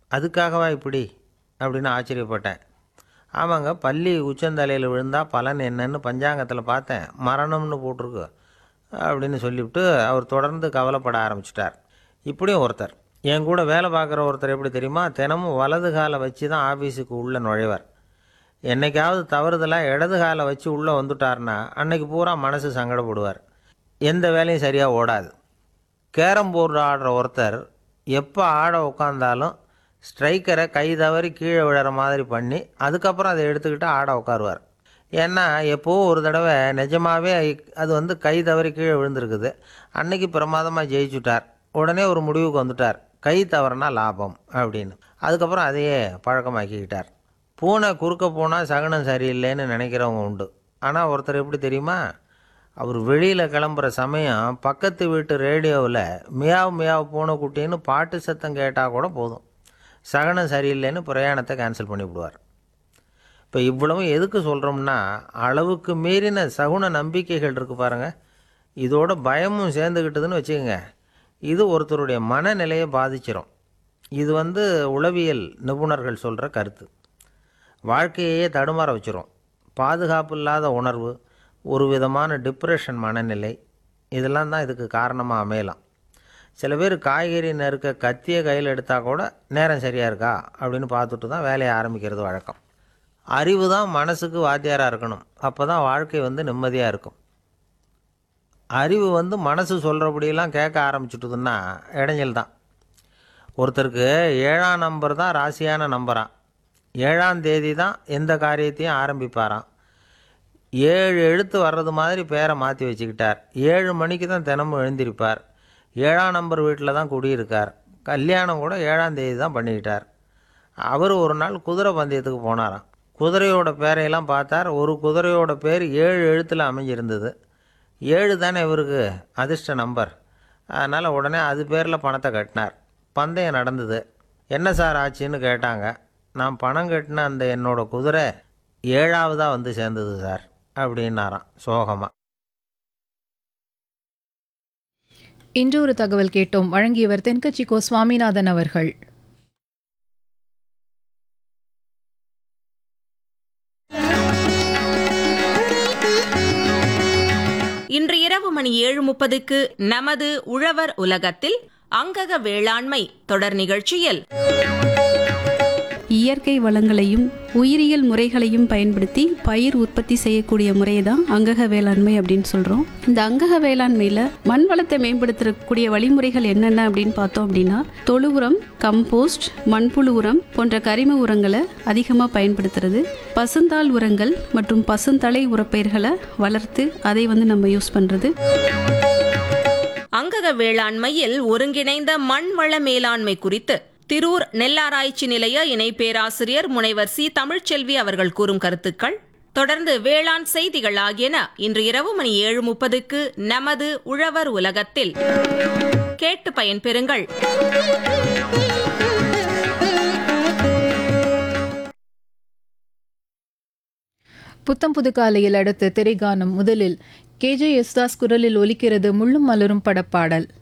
அதுக்காகவா இப்படி அப்படின்னு ஆச்சரியப்பட்டேன் ஆமாங்க பள்ளி உச்சந்தலையில் விழுந்தால் பலன் என்னன்னு பஞ்சாங்கத்தில் பார்த்தேன் மரணம்னு போட்டிருக்கு அப்படின்னு சொல்லிவிட்டு அவர் தொடர்ந்து கவலைப்பட ஆரம்பிச்சிட்டார் இப்படியும் ஒருத்தர் என் கூட வேலை பார்க்குற ஒருத்தர் எப்படி தெரியுமா தினமும் வலது காலை வச்சு தான் ஆஃபீஸுக்கு உள்ளே நுழைவார் என்னைக்காவது தவறுதலாக இடது காலை வச்சு உள்ளே வந்துட்டார்னா அன்னைக்கு பூரா மனசு சங்கடப்படுவார் எந்த வேலையும் சரியாக ஓடாது கேரம் போர்டு ஆடுற ஒருத்தர் எப்போ ஆட உட்காந்தாலும் ஸ்ட்ரைக்கரை கை தவறி கீழே விழற மாதிரி பண்ணி அதுக்கப்புறம் அதை எடுத்துக்கிட்டு ஆட உட்காருவார் ஏன்னா எப்போ ஒரு தடவை நிஜமாகவே அது வந்து கை தவறி கீழே விழுந்திருக்குது அன்னைக்கு பிரமாதமாக ஜெயிச்சுட்டார் உடனே ஒரு முடிவுக்கு வந்துட்டார் கை தவறுனா லாபம் அப்படின்னு அதுக்கப்புறம் அதையே பழக்கமாக்கிக்கிட்டார் பூனை குறுக்க போனால் சகனம் சரியில்லைன்னு நினைக்கிறவங்க உண்டு ஆனால் ஒருத்தர் எப்படி தெரியுமா அவர் வெளியில் கிளம்புற சமயம் பக்கத்து வீட்டு ரேடியோவில் மியாவ் மியாவ் பூனை குட்டின்னு பாட்டு சத்தம் கேட்டால் கூட போதும் சகனம் சரியில்லைன்னு பிரயாணத்தை கேன்சல் பண்ணிவிடுவார் இப்போ இவ்வளவும் எதுக்கு சொல்கிறோம்னா அளவுக்கு மீறின சகுன நம்பிக்கைகள் இருக்குது பாருங்கள் இதோட பயமும் சேர்ந்துக்கிட்டதுன்னு வச்சுக்கோங்க இது ஒருத்தருடைய மனநிலையை பாதிச்சிரும் இது வந்து உளவியல் நிபுணர்கள் சொல்கிற கருத்து வாழ்க்கையே தடுமாற வச்சிரும் பாதுகாப்பு இல்லாத உணர்வு ஒரு விதமான டிப்ரெஷன் மனநிலை இதெல்லாம் தான் இதுக்கு காரணமாக அமையலாம் சில பேர் காய்கறி நறுக்க கத்தியை கையில் எடுத்தால் கூட நேரம் சரியாக இருக்கா அப்படின்னு பார்த்துட்டு தான் வேலையை ஆரம்பிக்கிறது வழக்கம் அறிவு தான் மனசுக்கு வாத்தியாராக இருக்கணும் அப்போ தான் வாழ்க்கை வந்து நிம்மதியாக இருக்கும் அறிவு வந்து மனசு சொல்கிறபடியெல்லாம் கேட்க ஆரம்பிச்சுட்டுதுன்னா இடைஞ்சல் தான் ஒருத்தருக்கு ஏழாம் நம்பர் தான் ராசியான நம்பராம் ஏழாம் தேதி தான் எந்த காரியத்தையும் ஆரம்பிப்பாராம் ஏழு எழுத்து வர்றது மாதிரி பேரை மாற்றி வச்சுக்கிட்டார் ஏழு மணிக்கு தான் தினமும் எழுந்திருப்பார் ஏழாம் நம்பர் வீட்டில் தான் குடியிருக்கார் கல்யாணம் கூட ஏழாம் தேதி தான் பண்ணிக்கிட்டார் அவர் ஒரு நாள் குதிரை பந்தயத்துக்கு போனாராம் குதிரையோட பேரையெல்லாம் பார்த்தார் ஒரு குதிரையோட பேர் ஏழு எழுத்தில் அமைஞ்சிருந்தது ஏழு தானே இவருக்கு அதிர்ஷ்ட நம்பர் அதனால் உடனே அது பேரில் பணத்தை கட்டினார் பந்தயம் நடந்தது என்ன சார் ஆச்சுன்னு கேட்டாங்க நான் பணம் கட்டின அந்த என்னோட குதிரை ஏழாவதாக வந்து சேர்ந்தது சார் அப்படின்னாராம் சோகமாக இன்று ஒரு தகவல் கேட்டோம் வழங்கியவர் தென்கட்சி கோ சுவாமிநாதன் அவர்கள் இன்று இரவு மணி ஏழு முப்பதுக்கு நமது உழவர் உலகத்தில் அங்கக வேளாண்மை தொடர் நிகழ்ச்சியில் இயற்கை வளங்களையும் உயிரியல் முறைகளையும் பயன்படுத்தி பயிர் உற்பத்தி செய்யக்கூடிய முறையை தான் அங்கக வேளாண்மை அப்படின்னு சொல்கிறோம் இந்த அங்கக வேளாண்மையில் மண் வளத்தை மேம்படுத்தக்கூடிய வழிமுறைகள் என்னென்ன அப்படின்னு பார்த்தோம் அப்படின்னா தொழு உரம் கம்போஸ்ட் மண்புழு உரம் போன்ற கரிம உரங்களை அதிகமாக பயன்படுத்துறது பசுந்தாள் உரங்கள் மற்றும் பசுந்தலை உரப்பயிர்களை வளர்த்து அதை வந்து நம்ம யூஸ் பண்ணுறது அங்கக வேளாண்மையில் ஒருங்கிணைந்த மண் வள மேலாண்மை குறித்து திரூர் நெல்லாராய்ச்சி நிலைய இணை பேராசிரியர் முனைவர் சி தமிழ்ச்செல்வி அவர்கள் கூறும் கருத்துக்கள் தொடர்ந்து வேளாண் செய்திகள் ஆகியன இன்று இரவு மணி ஏழு முப்பதுக்கு நமது உழவர் உலகத்தில் கேட்டு பயன்பெறுங்கள் புத்தம் புது காலையில் அடுத்து திரைகானம் முதலில் கேஜே யேசுதாஸ் குரலில் ஒலிக்கிறது முள்ளும் மலரும் படப்பாடல்